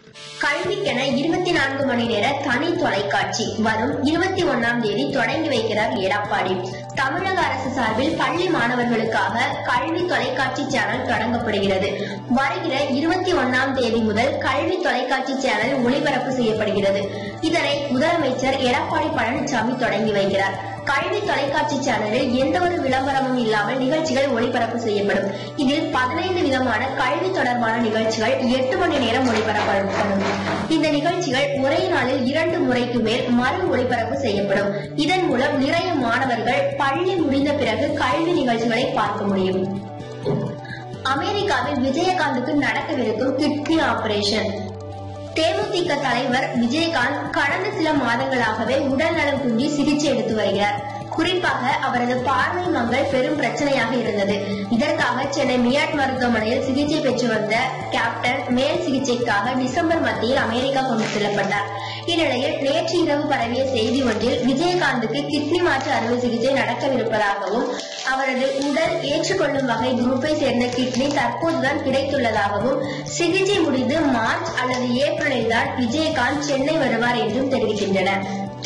கல்விக்கென இருபத்தி நான்கு மணி நேர தனி தொலைக்காட்சி வரும் இருபத்தி ஒன்னாம் தேதி தொடங்கி வைக்கிறார் எடப்பாடி தமிழக அரசு சார்பில் பள்ளி மாணவர்களுக்காக கல்வி தொலைக்காட்சி சேனல் தொடங்கப்படுகிறது வருகிற இருபத்தி ஒன்னாம் தேதி முதல் கல்வி தொலைக்காட்சி சேனல் ஒளிபரப்பு செய்யப்படுகிறது இதனை முதலமைச்சர் எடப்பாடி பழனிசாமி தொடங்கி வைக்கிறார் கல்வி தொலைக்காட்சி சேனலில் எந்த ஒரு விளம்பரமும் இல்லாமல் நிகழ்ச்சிகள் ஒளிபரப்பு செய்யப்படும் இதில் பதினைந்து விதமான கல்வி தொடர்பான நிகழ்ச்சிகள் எட்டு மணி நேரம் ஒளிபரப்பப்படும் இந்த நிகழ்ச்சிகள் ஒரே நாளில் இரண்டு முறைக்கு மேல் மறு ஒளிபரப்பு செய்யப்படும் இதன் மூலம் நிறைய மாணவர்கள் பள்ளி முடிந்த பிறகு கல்வி நிகழ்ச்சிகளை பார்க்க முடியும் அமெரிக்காவில் விஜயகாந்துக்கு நடக்கவிருக்கும் கிட்னி ஆபரேஷன் தேமுதிக தலைவர் விஜயகாந்த் கடந்த சில மாதங்களாகவே உடல் நலம் குன்றி சிகிச்சை எடுத்து வருகிறார் குறிப்பாக அவரது பார்வை மங்கள் பெரும் பிரச்சனையாக இருந்தது இதற்காக சென்னை மியாட் மருத்துவமனையில் சிகிச்சை பெற்று வந்த கேப்டன் மேல் சிகிச்சைக்காக டிசம்பர் மத்தியில் அமெரிக்கா கொண்டு செல்லப்பட்டார் இந்நிலையில் நேற்று இரவு பரவிய செய்தி ஒன்றில் விஜயகாந்துக்கு கிட்னி மாற்று அறுவை சிகிச்சை நடக்கவிருப்பதாகவும் அவரது உடல் ஏற்றுக்கொள்ளும் வகை குரூப்பை சேர்ந்த கிட்னி தற்போதுதான் கிடைத்துள்ளதாகவும் சிகிச்சை முடிந்து மார்ச் அல்லது ஏப்ரலில் தான் விஜயகாந்த் சென்னை வருவார் என்றும் தெரிவிக்கின்றனர்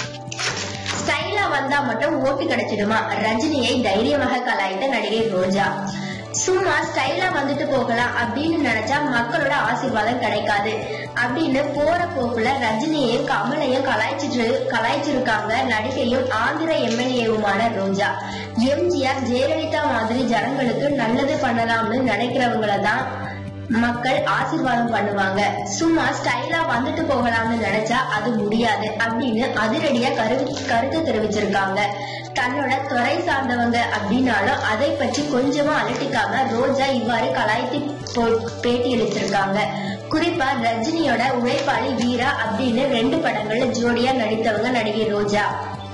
ஸ்டைலா வந்தா மட்டும் ஓட்டு கிடைச்சிடுமா ரஜினியை தைரியமாக கலாய்த்த நடிகை ரோஜா சும்மா ஸ்டைலா வந்துட்டு போகலாம் அப்படின்னு நினைச்சா மக்களோட ஆசீர்வாதம் கிடைக்காது அப்படின்னு போற போக்குல ரஜினியையும் கமலையும் கலாய்ச்சிட்டு கலாய்ச்சிருக்காங்க நடிகையும் ஆந்திர எம்எல்ஏவுமான ரோஜா எம்ஜிஆர் ஜெயலலிதா மாதிரி ஜனங்களுக்கு நல்லது பண்ணலாம்னு நினைக்கிறவங்கள தான் மக்கள் ஆசீர்வாதம் பண்ணுவாங்க சும்மா ஸ்டைலா வந்துட்டு போகலாம்னு நினைச்சா அது முடியாது அப்படின்னு அதிரடியா கரு கருத்து தெரிவிச்சிருக்காங்க தன்னோட துறை சார்ந்தவங்க அப்படின்னாலும் அதை பற்றி கொஞ்சமா அலட்டிக்காம ரோஜா இவ்வாறு கலாய்த்து போ- பேட்டி அளிச்சிருக்காங்க குறிப்பா ரஜினியோட உழைப்பாளி வீரா அப்படின்னு ரெண்டு படங்கள்ல ஜோடியா நடித்தவங்க நடிகை ரோஜா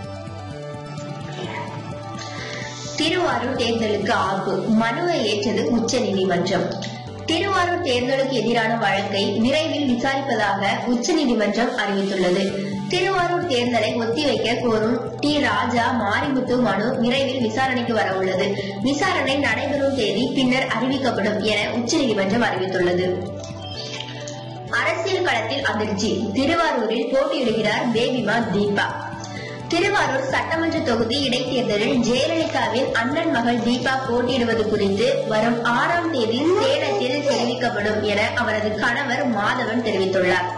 திருவாரூர் தேர்தலுக்கு ஆப்பு மனுவை ஏற்றது உச்ச நீதிமன்றம் திருவாரூர் தேர்தலுக்கு எதிரான வழக்கை விரைவில் விசாரிப்பதாக உச்சநீதிமன்றம் அறிவித்துள்ளது திருவாரூர் தேர்தலை ஒத்திவைக்க கோரும் டி ராஜா மாரிமுத்து மனு விரைவில் விசாரணைக்கு வர உள்ளது விசாரணை நடைபெறும் தேதி பின்னர் அறிவிக்கப்படும் என உச்சநீதிமன்றம் அறிவித்துள்ளது அரசியல் களத்தில் அதிர்ச்சி திருவாரூரில் போட்டியிடுகிறார் பேபிமா தீபா திருவாரூர் சட்டமன்ற தொகுதி இடைத்தேர்தலில் ஜெயலலிதாவின் அண்ணன் மகள் தீபா போட்டியிடுவது குறித்து வரும் ஆறாம் தேதி சேலத்தில் தெரிவிக்கப்படும் என அவரது கணவர் மாதவன் தெரிவித்துள்ளார்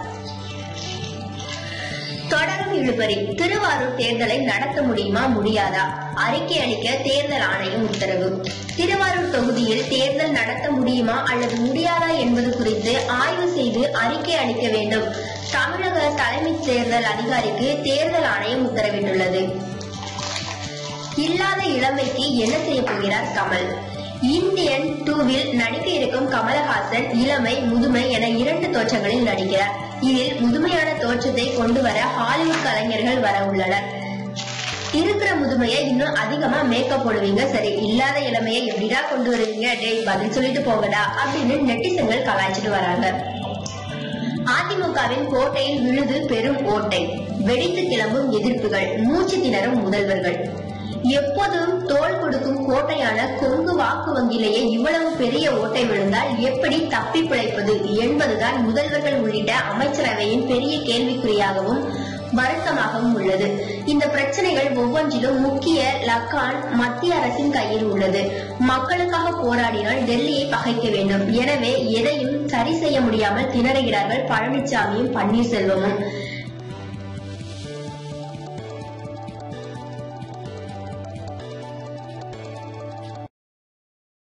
தொடரும் இழுபறி திருவாரூர் தேர்தலை நடத்த முடியுமா முடியாதா அறிக்கை அளிக்க தேர்தல் ஆணையம் உத்தரவு திருவாரூர் தொகுதியில் தேர்தல் நடத்த முடியுமா அல்லது முடியாதா என்பது குறித்து ஆய்வு செய்து அறிக்கை அளிக்க வேண்டும் தமிழக தலைமை தேர்தல் அதிகாரிக்கு தேர்தல் ஆணையம் உத்தரவிட்டுள்ளது இல்லாத இளமைக்கு என்ன செய்ய போகிறார் கமல் இந்தியன் டூவில் நடிக்க இருக்கும் கமலஹாசன் இளமை முதுமை என இரண்டு தோற்றங்களில் நடிக்கிறார் இதில் முதுமையான தோற்றத்தை கொண்டு வர ஹாலிவுட் கலைஞர்கள் வர உள்ளனர் இருக்கிற முதுமையை இன்னும் அதிகமா மேக்கப் போடுவீங்க சரி இல்லாத இளமையை எப்படிடா கொண்டு வருவீங்க டேய் பதில் சொல்லிட்டு போகடா அப்படின்னு நெட்டிசன்கள் கலாய்ச்சிட்டு வராங்க அதிமுகவின் கோட்டையில் விழுது பெரும் ஓட்டை வெடித்து கிளம்பும் எதிர்ப்புகள் மூச்சு திணறும் முதல்வர்கள் எப்போதும் தோல் கொடுக்கும் கோட்டையான கொங்கு வாக்கு வங்கியிலேயே இவ்வளவு பெரிய ஓட்டை விழுந்தால் எப்படி தப்பி பிழைப்பது என்பதுதான் முதல்வர்கள் உள்ளிட்ட அமைச்சரவையின் பெரிய கேள்விக்குறியாகவும் வருத்தமாகவும் உள்ளது இந்த பிரச்சனைகள் ஒவ்வொன்றிலும் முக்கிய லக்கான் மத்திய அரசின் கையில் உள்ளது மக்களுக்காக போராடினால் டெல்லியை பகைக்க வேண்டும் எனவே எதையும் சரி செய்ய முடியாமல் திணறுகிறார்கள் பழனிசாமியும் பன்னீர்செல்வமும்